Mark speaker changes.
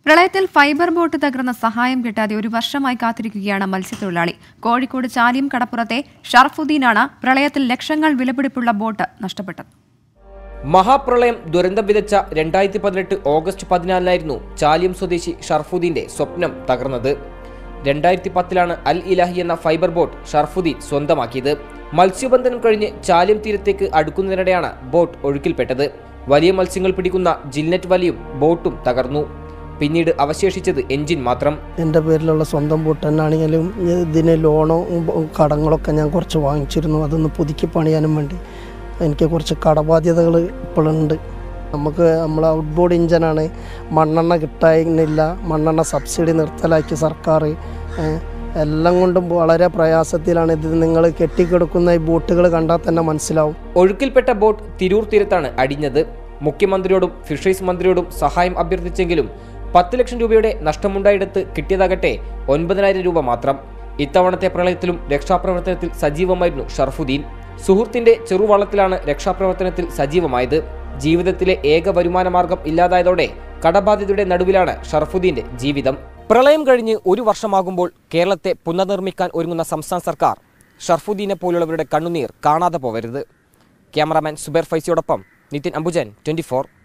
Speaker 1: പ്രളയത്തിൽ fibre boat തകർന്ന സഹായം കിട്ടാതെ ഒരു വർഷമായി കാത്തിരിക്കുകയാണ് മത്സ്യത്തൊഴിലാളി കോഴിക്കോട് ചാലിയം കടപ്പുറത്തെ ഷറഫുദ്ദീനാണ് പ്രളയത്തിൽ ലക്ഷങ്ങൾ വിലപിടിപ്പുള്ള ബോട്ട് നഷ്ടപ്പെട്ടത്
Speaker 2: മഹാപ്രളയം ദുരന്തം വിതച്ച രണ്ടായിരത്തി പതിനെട്ട് ഓഗസ്റ്റ് പതിനാലിനായിരുന്നു ചാലിയം സ്വദേശി ഷർഫുദ്ദീന്റെ സ്വപ്നം തകർന്നത് രണ്ടായിരത്തി പത്തിലാണ് അൽ ഇലാഹി എന്ന ഫൈബർ ബോട്ട് ഷർഫുദ്ദീൻ സ്വന്തമാക്കിയത് മത്സ്യബന്ധനം കഴിഞ്ഞ് ചാലിയം തീരത്തേക്ക് അടുക്കുന്നതിനിടെയാണ് ബോട്ട് ഒഴുക്കിൽപ്പെട്ടത് വലിയ മത്സ്യങ്ങൾ പിടിക്കുന്ന ജിൽനെറ്റ് വലിയും ബോട്ടും തകർന്നു പിന്നീട് അവശേഷിച്ചത് എഞ്ചിൻ മാത്രം
Speaker 3: എൻ്റെ പേരിലുള്ള സ്വന്തം ബോട്ട് തന്നെയാണെങ്കിലും ഇതിന് ലോണോ കടങ്ങളൊക്കെ ഞാൻ കുറച്ച് വാങ്ങിച്ചിരുന്നു അതൊന്ന് പുതുക്കി പണിയാനും വേണ്ടി എനിക്ക് കുറച്ച് കടബാധ്യതകൾ ഇപ്പോഴുണ്ട് നമുക്ക് നമ്മൾ ഔട്ട് ബോർഡ് ഇഞ്ചനാണ് മണ്ണെണ്ണ കിട്ടാനില്ല മണ്ണെണ്ണ സബ്സിഡി നിർത്തലാക്കി സർക്കാർ ഏഹ്, എല്ലാം കൊണ്ടും വളരെ പ്രയാസത്തിലാണ് ഇത് നിങ്ങൾ കെട്ടിക്കിടക്കുന്ന ഈ ബോട്ടുകൾ കണ്ടാൽ തന്നെ മനസ്സിലാവും
Speaker 2: ഒഴുക്കിൽപ്പെട്ട ബോട്ട് തിരൂർ തീരത്താണ് അടിഞ്ഞത് മുഖ്യമന്ത്രിയോടും ഫിഷറീസ് മന്ത്രിയോടും സഹായം അഭ്യർത്ഥിച്ചെങ്കിലും പത്ത് ലക്ഷം രൂപയുടെ നഷ്ടമുണ്ടായിടത്ത് കിട്ടിയതാകട്ടെ ഒൻപതിനായിരം രൂപ മാത്രം ഇത്തവണത്തെ പ്രളയത്തിലും രക്ഷാപ്രവർത്തനത്തിൽ സജീവമായിരുന്നു ഷർഫുദ്ദീൻ സുഹൃത്തിന്റെ ചെറുവള്ളത്തിലാണ് രക്ഷാപ്രവർത്തനത്തിൽ സജീവമായത് ജീവിതത്തിലെ ഏക വരുമാന മാർഗം ഇല്ലാതായതോടെ കടബാധ്യതയുടെ നടുവിലാണ് ഷർഫുദ്ദീന്റെ ജീവിതം പ്രളയം കഴിഞ്ഞ് ഒരു വർഷമാകുമ്പോൾ കേരളത്തെ പുനർനിർമ്മിക്കാൻ ഒരുങ്ങുന്ന സംസ്ഥാന സർക്കാർ ഷർഫുദ്ദീനെ പോലുള്ളവരുടെ കണ്ണുനീർ കാണാതെ പോവരുത് ക്യാമറാമാൻ സുബേർ ഫൈസിയോടൊപ്പം നിതിൻ അംബുജൻ ട്വന്റി